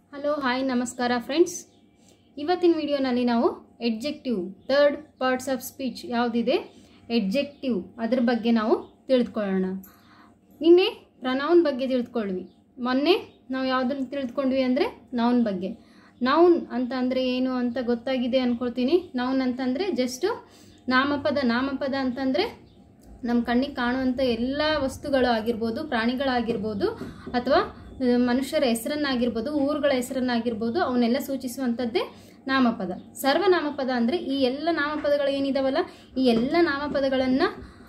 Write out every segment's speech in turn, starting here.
hello hi ನಮಸ್ಕಾರ friends ಇವತ್ತಿನ ವಿಡಿಯೋನಲ್ಲಿ ನಾವು adjective third parts of speech ಯಾವುದಿದೆ ಎಡ್ಜೆಕ್ಟಿವ್ ಅದ್ರ ಬಗ್ಗೆ ನಾವು ತಿಳಿದುಕೊಳ್ಳೋಣ ನಿನ್ನೆ ಪ್ರನೌನ್ ಬಗ್ಗೆ ತಿಳಿದುಕೊಳ್ಳ್ವಿ ಮೊನ್ನೆ ನಾವು ಯಾವುದನ್ನು ತಿಳಿದುಕೊಂಡ್ವಿ ಅಂದರೆ ನೌನ್ ಬಗ್ಗೆ ನೌನ್ ಅಂತ ಅಂದರೆ ಏನು ಅಂತ ಗೊತ್ತಾಗಿದೆ ಅಂದ್ಕೊಳ್ತೀನಿ ನೌನ್ ಅಂತಂದರೆ ಜಸ್ಟು ನಾಮಪದ ನಾಮಪದ ಅಂತಂದರೆ ನಮ್ಮ ಕಣ್ಣಿಗೆ ಕಾಣುವಂಥ ಎಲ್ಲ ವಸ್ತುಗಳು ಆಗಿರ್ಬೋದು ಪ್ರಾಣಿಗಳಾಗಿರ್ಬೋದು ಅಥವಾ ಆ, ಮನುಷ್ಯರ ಹೆಸರನ್ನಾಗಿರ್ಬೋದು ಊರುಗಳ ಹೆಸರನ್ನಾಗಿರ್ಬೋದು ಅವನ್ನೆಲ್ಲ ಸೂಚಿಸುವಂಥದ್ದೇ ನಾಮಪದ ಸರ್ವನಾಮಪದ ಅಂದರೆ ಈ ಎಲ್ಲ ನಾಮಪದಗಳು ಏನಿದಾವಲ್ಲ ಈ ಎಲ್ಲ ನಾಮಪದಗಳನ್ನು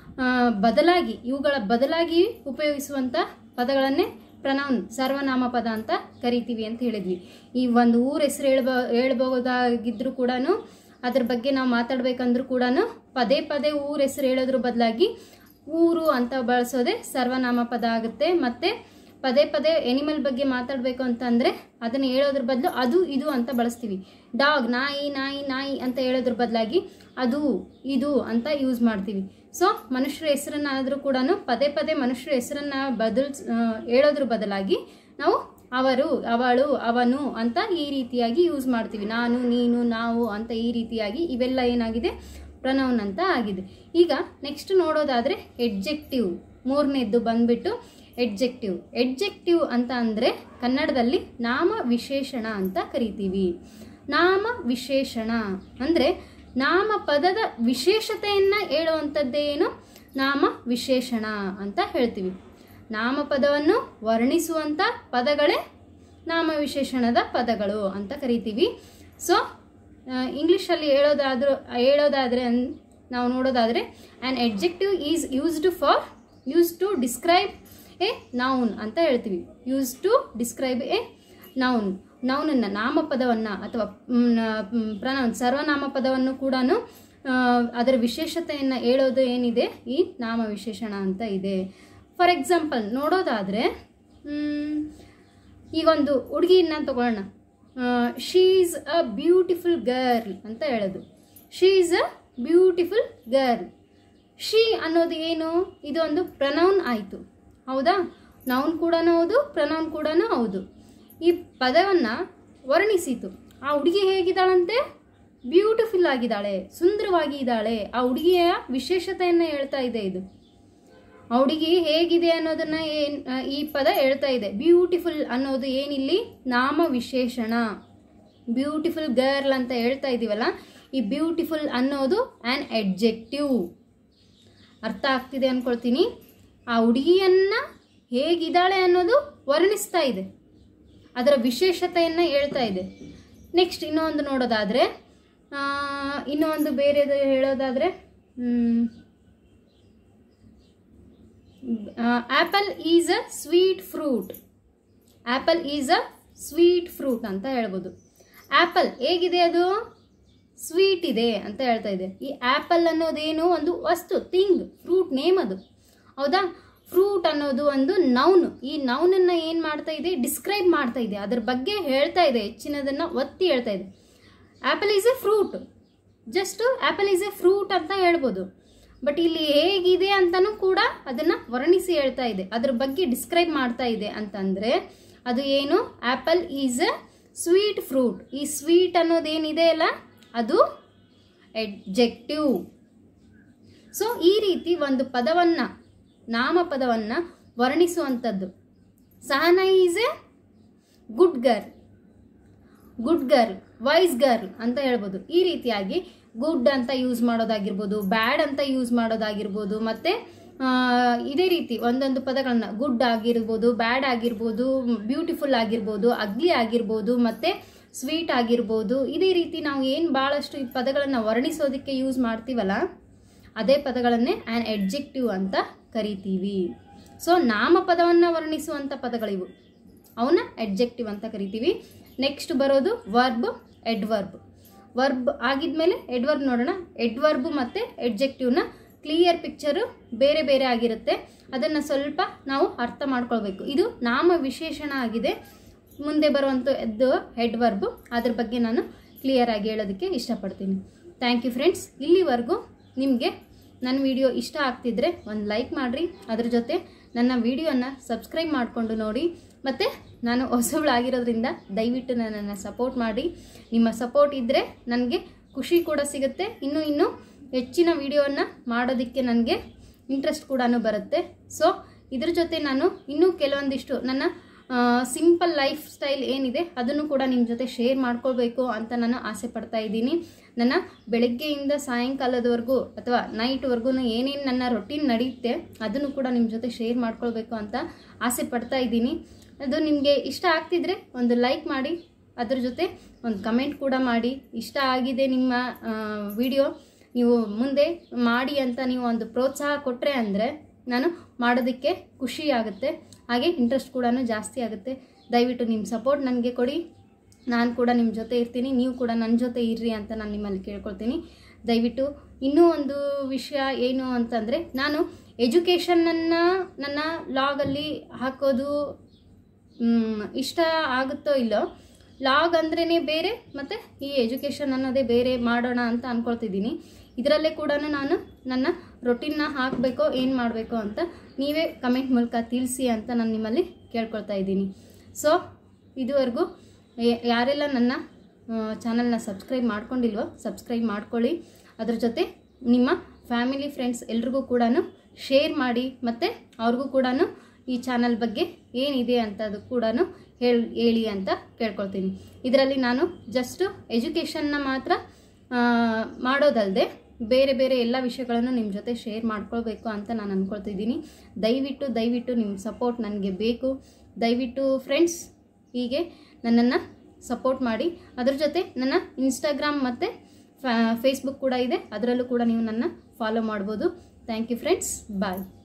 ಬದಲಾಗಿ ಇವುಗಳ ಬದಲಾಗಿ ಉಪಯೋಗಿಸುವಂಥ ಪದಗಳನ್ನೇ ಪ್ರನೌನ್ ಸರ್ವನಾಮಪದ ಅಂತ ಕರಿತೀವಿ ಅಂತ ಹೇಳಿದ್ವಿ ಈ ಒಂದು ಊರ ಹೆಸರು ಹೇಳ್ಬೋ ಹೇಳ್ಬೋದಾಗಿದ್ರೂ ಕೂಡ ಅದ್ರ ಬಗ್ಗೆ ನಾವು ಮಾತಾಡ್ಬೇಕಂದ್ರೂ ಕೂಡ ಪದೇ ಪದೇ ಊರ ಹೆಸರು ಹೇಳೋದ್ರ ಬದಲಾಗಿ ಊರು ಅಂತ ಬಳಸೋದೇ ಸರ್ವನಾಮ ಪದ ಆಗುತ್ತೆ ಮತ್ತು ಪದೇ ಪದೇ ಎನಿಮಲ್ ಬಗ್ಗೆ ಮಾತಾಡಬೇಕು ಅಂತಂದರೆ ಅದನ್ನು ಹೇಳೋದ್ರ ಬದಲು ಅದು ಇದು ಅಂತ ಬಳಸ್ತೀವಿ ಡಾಗ್ ನಾಯಿ ನಾಯಿ ನಾಯಿ ಅಂತ ಹೇಳೋದ್ರ ಬದಲಾಗಿ ಅದು ಇದು ಅಂತ ಯೂಸ್ ಮಾಡ್ತೀವಿ ಸೊ ಮನುಷ್ಯರ ಹೆಸರನ್ನಾದರೂ ಕೂಡ ಪದೇ ಪದೇ ಮನುಷ್ಯರ ಹೆಸರನ್ನು ಬದಲ್ಸ್ ಆ, ಹೇಳೋದ್ರ ಬದಲಾಗಿ ನಾವು ಅವರು ಅವಳು ಅವನು ಅಂತ ಈ ರೀತಿಯಾಗಿ ಯೂಸ್ ಮಾಡ್ತೀವಿ ನಾನು ನೀನು ನಾವು ಅಂತ ಈ ರೀತಿಯಾಗಿ ಇವೆಲ್ಲ ಏನಾಗಿದೆ ಪ್ರನೌನ್ ಅಂತ ಆಗಿದೆ ಈಗ ನೆಕ್ಸ್ಟ್ ನೋಡೋದಾದರೆ ಎಡ್ಜೆಕ್ಟಿವ್ ಮೂರನೇದ್ದು ಬಂದ್ಬಿಟ್ಟು ಎಡ್ಜೆಕ್ಟಿವ್ ಎಡ್ಜೆಕ್ಟಿವ್ ಅಂತ ಅಂದರೆ ಕನ್ನಡದಲ್ಲಿ ನಾಮ ವಿಶೇಷಣ ಅಂತ ಕರಿತೀವಿ ನಾಮ ವಿಶೇಷಣ ಅಂದರೆ ನಾಮ ಪದದ ವಿಶೇಷತೆಯನ್ನು ಹೇಳುವಂಥದ್ದೇ ಏನು ನಾಮ ವಿಶೇಷಣ ಅಂತ ಹೇಳ್ತೀವಿ ನಾಮಪದವನ್ನು ವರ್ಣಿಸುವಂಥ ಪದಗಳೇ ನಾಮವಿಶೇಷಣದ ಪದಗಳು ಅಂತ ಕರಿತೀವಿ ಸೊ ಇಂಗ್ಲೀಷಲ್ಲಿ ಹೇಳೋದಾದ್ರೂ ಹೇಳೋದಾದರೆ ಅನ್ ನಾವು ನೋಡೋದಾದರೆ an adjective is used for use to describe a noun ಅಂತ ಹೇಳ್ತೀವಿ use to describe a noun ನೌನನ್ನು ನಾಮಪದವನ್ನು ಅಥವಾ ಪ್ರನೌನ್ ಸರ್ವನಾಮ ಪದವನ್ನು ಕೂಡ ಅದರ ವಿಶೇಷತೆಯನ್ನು ಹೇಳೋದು ಏನಿದೆ ಈ ನಾಮ ವಿಶೇಷಣ ಅಂತ ಇದೆ ಫಾರ್ ಎಕ್ಸಾಂಪಲ್ ನೋಡೋದಾದರೆ ಈಗೊಂದು ಹುಡುಗಿನ ತಗೊಳ್ಳೋಣ she is a beautiful girl ಅಂತ ಹೇಳೋದು she is a beautiful girl she ಅನ್ನೋದು ಏನು ಇದೊಂದು ಪ್ರನೌನ್ ಆಯಿತು ಹೌದಾ ನೌನ್ ಕೂಡ ಹೌದು ಪ್ರನೌನ್ ಕೂಡ ಹೌದು ಈ ಪದವನ್ನು ವರ್ಣಿಸಿತು ಆ ಹುಡುಗಿ ಹೇಗಿದ್ದಾಳಂತೆ ಬ್ಯೂಟಿಫುಲ್ ಆಗಿದ್ದಾಳೆ ಸುಂದರವಾಗಿ ಇದ್ದಾಳೆ ಆ ಹುಡುಗಿಯ ವಿಶೇಷತೆಯನ್ನು ಹೇಳ್ತಾ ಇದೆ ಇದು ಆ ಹುಡುಗಿ ಹೇಗಿದೆ ಅನ್ನೋದನ್ನ ಏನ್ ಆ, ಈ ಪದ ಹೇಳ್ತಾ ಇದೆ ಬ್ಯೂಟಿಫುಲ್ ಅನ್ನೋದು ಏನಿಲ್ಲಿ ನಾಮ ವಿಶೇಷಣ ಬ್ಯೂಟಿಫುಲ್ ಗರ್ಲ್ ಅಂತ ಹೇಳ್ತಾ ಇದೀವಲ್ಲ ಈ ಬ್ಯೂಟಿಫುಲ್ ಅನ್ನೋದು ಆ್ಯನ್ ಎಡ್ಜೆಕ್ಟಿವ್ ಅರ್ಥ ಆಗ್ತಿದೆ ಅನ್ಕೊಳ್ತೀನಿ ಆ ಹುಡುಗಿಯನ್ನ ಹೇಗಿದ್ದಾಳೆ ಅನ್ನೋದು ವರ್ಣಿಸ್ತಾ ಇದೆ ಅದರ ವಿಶೇಷತೆಯನ್ನು ಹೇಳ್ತಾ ಇದೆ ನೆಕ್ಸ್ಟ್ ಇನ್ನೊಂದು ನೋಡೋದಾದರೆ ಇನ್ನೊಂದು ಬೇರೆದು ಹೇಳೋದಾದರೆ apple is a sweet fruit apple is a sweet fruit ಅಂತ ಹೇಳ್ಬೋದು ಆ್ಯಪಲ್ ಹೇಗಿದೆ ಅದು ಸ್ವೀಟ್ ಇದೆ ಅಂತ ಹೇಳ್ತಾ ಇದೆ ಈ ಆ್ಯಪಲ್ ಅನ್ನೋದೇನು ಒಂದು ವಸ್ತು ಥಿಂಗ್ ಫ್ರೂಟ್ ನೇಮ್ ಅದು ಹೌದಾ ಫ್ರೂಟ್ ಅನ್ನೋದು ಒಂದು ನೌನ್ ಈ ನೌನನ್ನು ಏನು ಮಾಡ್ತಾ ಇದೆ ಡಿಸ್ಕ್ರೈಬ್ ಮಾಡ್ತಾ ಇದೆ ಅದ್ರ ಬಗ್ಗೆ ಹೇಳ್ತಾ ಇದೆ ಹೆಚ್ಚಿನದನ್ನು ಒತ್ತಿ ಹೇಳ್ತಾ ಇದೆ apple is a fruit just apple is a fruit ಅಂತ ಹೇಳ್ಬೋದು ಬಟ್ ಇಲ್ಲಿ ಹೇಗಿದೆ ಅಂತಲೂ ಕೂಡ ಅದನ್ನು ವರ್ಣಿಸಿ ಹೇಳ್ತಾ ಇದೆ ಅದ್ರ ಬಗ್ಗೆ ಡಿಸ್ಕ್ರೈಬ್ ಮಾಡ್ತಾ ಇದೆ ಅಂತಂದರೆ ಅದು ಏನು apple is a sweet fruit ಈ ಸ್ವೀಟ್ ಅನ್ನೋದೇನಿದೆ ಅಲ್ಲ ಅದು ಎಡ್ಜೆಕ್ಟಿವ್ ಸೊ ಈ ರೀತಿ ಒಂದು ಪದವನ್ನು ನಾಮಪದವನ್ನು ವರ್ಣಿಸುವಂಥದ್ದು Sahana is a good girl good girl wise girl ಅಂತ ಹೇಳ್ಬೋದು ಈ ರೀತಿಯಾಗಿ ಗುಡ್ ಅಂತ ಯೂಸ್ ಮಾಡೋದಾಗಿರ್ಬೋದು ಬ್ಯಾಡ್ ಅಂತ ಯೂಸ್ ಮಾಡೋದಾಗಿರ್ಬೋದು ಮತ್ತು ಇದೇ ರೀತಿ ಒಂದೊಂದು ಪದಗಳನ್ನ ಗುಡ್ ಆಗಿರ್ಬೋದು ಬ್ಯಾಡ್ ಆಗಿರ್ಬೋದು ಬ್ಯೂಟಿಫುಲ್ ಆಗಿರ್ಬೋದು ಅಗ್ಲಿ ಆಗಿರ್ಬೋದು ಮತ್ತು ಸ್ವೀಟ್ ಆಗಿರ್ಬೋದು ಇದೇ ರೀತಿ ನಾವು ಏನು ಭಾಳಷ್ಟು ಈ ಪದಗಳನ್ನು ವರ್ಣಿಸೋದಕ್ಕೆ ಯೂಸ್ ಮಾಡ್ತೀವಲ್ಲ ಅದೇ ಪದಗಳನ್ನೇ ಆ್ಯನ್ ಎಡ್ಜೆಕ್ಟಿವ್ ಅಂತ ಕರಿತೀವಿ ಸೊ ನಾಮಪದವನ್ನು ವರ್ಣಿಸುವಂಥ ಪದಗಳಿವು ಅವನ್ನ ಎಡ್ಜೆಕ್ಟಿವ್ ಅಂತ ಕರಿತೀವಿ ನೆಕ್ಸ್ಟ್ ಬರೋದು ವರ್ಬ್ ಎಡ್ವರ್ಬ್ ವರ್ಬ್ ಆಗಿದ್ಮೇಲೆ ಎಡ್ವರ್ಬ್ ನೋಡೋಣ ಎಡ್ವರ್ಬ್ ಮತ್ತು ಎಡ್ಜೆಕ್ಟಿವ್ನ ಕ್ಲಿಯರ್ ಪಿಕ್ಚರು ಬೇರೆ ಬೇರೆ ಆಗಿರುತ್ತೆ ಅದನ್ನು ಸ್ವಲ್ಪ ನಾವು ಅರ್ಥ ಮಾಡ್ಕೊಳ್ಬೇಕು ಇದು ನಾಮ ವಿಶೇಷಣ ಆಗಿದೆ ಮುಂದೆ ಬರುವಂಥ ಎದ್ದು ಹೆಡ್ ವರ್ಬ್ ಅದ್ರ ಬಗ್ಗೆ ನಾನು ಕ್ಲಿಯರ್ ಆಗಿ ಹೇಳೋದಕ್ಕೆ ಇಷ್ಟಪಡ್ತೀನಿ ಥ್ಯಾಂಕ್ ಯು ಫ್ರೆಂಡ್ಸ್ ಇಲ್ಲಿವರೆಗೂ ನಿಮಗೆ ನನ್ನ ವಿಡಿಯೋ ಇಷ್ಟ ಆಗ್ತಿದ್ರೆ ಒಂದು ಲೈಕ್ ಮಾಡಿರಿ ಅದ್ರ ಜೊತೆ ನನ್ನ ವಿಡಿಯೋನ ಸಬ್ಸ್ಕ್ರೈಬ್ ಮಾಡಿಕೊಂಡು ನೋಡಿ ಮತ್ತು ನಾನು ಹೊಸಬಳಾಗಿರೋದ್ರಿಂದ ದಯವಿಟ್ಟು ನನ್ನನ್ನು ಸಪೋರ್ಟ್ ಮಾಡಿ ನಿಮ್ಮ ಸಪೋರ್ಟ್ ಇದ್ದರೆ ನನಗೆ ಖುಷಿ ಕೂಡ ಸಿಗುತ್ತೆ ಇನ್ನು ಇನ್ನು ಹೆಚ್ಚಿನ ವಿಡಿಯೋವನ್ನು ಮಾಡೋದಕ್ಕೆ ನನಗೆ ಇಂಟ್ರೆಸ್ಟ್ ಕೂಡ ಬರುತ್ತೆ ಸೊ ಇದ್ರ ಜೊತೆ ನಾನು ಇನ್ನೂ ಕೆಲವೊಂದಿಷ್ಟು ನನ್ನ ಸಿಂಪಲ್ ಲೈಫ್ ಸ್ಟೈಲ್ ಏನಿದೆ ಅದನ್ನು ಕೂಡ ನಿಮ್ಮ ಜೊತೆ ಶೇರ್ ಮಾಡ್ಕೊಳ್ಬೇಕು ಅಂತ ನಾನು ಆಸೆ ಪಡ್ತಾ ಇದ್ದೀನಿ ನನ್ನ ಬೆಳಗ್ಗೆಯಿಂದ ಸಾಯಂಕಾಲದವರೆಗೂ ಅಥವಾ ನೈಟ್ವರೆಗೂ ಏನೇನು ನನ್ನ ರೊಟೀನ್ ನಡೆಯುತ್ತೆ ಅದನ್ನು ಕೂಡ ನಿಮ್ಮ ಜೊತೆ ಶೇರ್ ಮಾಡ್ಕೊಳ್ಬೇಕು ಅಂತ ಆಸೆ ಪಡ್ತಾ ಇದ್ದೀನಿ ಅದು ನಿಮಗೆ ಇಷ್ಟ ಆಗ್ತಿದ್ರೆ ಒಂದು ಲೈಕ್ ಮಾಡಿ ಅದ್ರ ಜೊತೆ ಒಂದು ಕಮೆಂಟ್ ಕೂಡ ಮಾಡಿ ಇಷ್ಟ ಆಗಿದೆ ನಿಮ್ಮ ವಿಡಿಯೋ ನೀವು ಮುಂದೆ ಮಾಡಿ ಅಂತ ನೀವು ಒಂದು ಪ್ರೋತ್ಸಾಹ ಕೊಟ್ಟರೆ ಅಂದರೆ ನಾನು ಮಾಡೋದಕ್ಕೆ ಖುಷಿ ಆಗುತ್ತೆ ಹಾಗೆ ಇಂಟ್ರೆಸ್ಟ್ ಕೂಡ ಜಾಸ್ತಿ ಆಗುತ್ತೆ ದಯವಿಟ್ಟು ನಿಮ್ಮ ಸಪೋರ್ಟ್ ನನಗೆ ಕೊಡಿ ನಾನು ಕೂಡ ನಿಮ್ಮ ಜೊತೆ ಇರ್ತೀನಿ ನೀವು ಕೂಡ ನನ್ನ ಜೊತೆ ಇರ್ರಿ ಅಂತ ನಾನು ನಿಮ್ಮಲ್ಲಿ ಕೇಳ್ಕೊಳ್ತೀನಿ ದಯವಿಟ್ಟು ಇನ್ನೂ ಒಂದು ವಿಷಯ ಏನು ಅಂತಂದರೆ ನಾನು ಎಜುಕೇಷನನ್ನು ನನ್ನ ಲಾಗಲ್ಲಿ ಹಾಕೋದು ಮ್, ಇಷ್ಟ ಆಗುತ್ತೋ ಇಲ್ಲೋ ಲಾಗ್ ಅಂದ್ರೇ ಬೇರೆ ಮತ್ತು ಈ ಎಜುಕೇಷನ್ ಅನ್ನೋದೇ ಬೇರೆ ಮಾಡೋಣ ಅಂತ ಅಂದ್ಕೊಳ್ತಿದ್ದೀನಿ ಇದರಲ್ಲೇ ಕೂಡ ನಾನು ನನ್ನ ರೊಟೀನ್ನ ಹಾಕಬೇಕೋ ಏನು ಮಾಡಬೇಕೋ ಅಂತ ನೀವೇ ಕಮೆಂಟ್ ಮೂಲಕ ತಿಳಿಸಿ ಅಂತ ನಾನು ನಿಮ್ಮಲ್ಲಿ ಕೇಳ್ಕೊಳ್ತಾ ಇದ್ದೀನಿ ಸೊ ಇದುವರೆಗೂ ಯ- ಯಾರೆಲ್ಲ ನನ್ನ ಚಾನಲ್ನ ಸಬ್ಸ್ಕ್ರೈಬ್ ಮಾಡ್ಕೊಂಡಿಲ್ವೋ ಸಬ್ಸ್ಕ್ರೈಬ್ ಮಾಡ್ಕೊಳ್ಳಿ ಅದ್ರ ಜೊತೆ ನಿಮ್ಮ ಫ್ಯಾಮಿಲಿ ಫ್ರೆಂಡ್ಸ್ ಎಲ್ರಿಗೂ ಕೂಡ ಶೇರ್ ಮಾಡಿ ಮತ್ತು ಅವ್ರಿಗೂ ಕೂಡ ಈ ಚಾನಲ್ ಬಗ್ಗೆ ಏನಿದೆ ಅಂತ ಅದು ಕೂಡ ಹೇಳಿ ಹೇಳಿ ಅಂತ ಕೇಳ್ಕೊಳ್ತೀನಿ ಇದರಲ್ಲಿ ನಾನು ಜಸ್ಟ್ ಎಜುಕೇಷನ್ನ ಮಾತ್ರ ಆ, ಮಾಡೋದಲ್ಲದೆ ಬೇರೆ ಬೇರೆ ಎಲ್ಲ ವಿಷಯಗಳನ್ನು ನಿಮ್ಮ ಜೊತೆ ಶೇರ್ ಮಾಡ್ಕೊಳ್ಬೇಕು ಅಂತ ನಾನು ಅಂದ್ಕೊಳ್ತಿದ್ದೀನಿ ದಯವಿಟ್ಟು ದಯವಿಟ್ಟು ನಿಮ್ಮ ಸಪೋರ್ಟ್ ನನಗೆ ಬೇಕು ದಯವಿಟ್ಟು ಫ್ರೆಂಡ್ಸ್ ಹೀಗೆ ನನ್ನನ್ನು ಸಪೋರ್ಟ್ ಮಾಡಿ ಅದ್ರ ಜೊತೆ ನನ್ನ ಇನ್ಸ್ಟಾಗ್ರಾಮ್ ಮತ್ತು ಫೇಸ್ಬುಕ್ ಕೂಡ ಇದೆ ಅದರಲ್ಲೂ ಕೂಡ ನೀವು ನನ್ನ ಫಾಲೋ ಮಾಡ್ಬೋದು ಥ್ಯಾಂಕ್ ಯು ಫ್ರೆಂಡ್ಸ್ ಬಾಯ್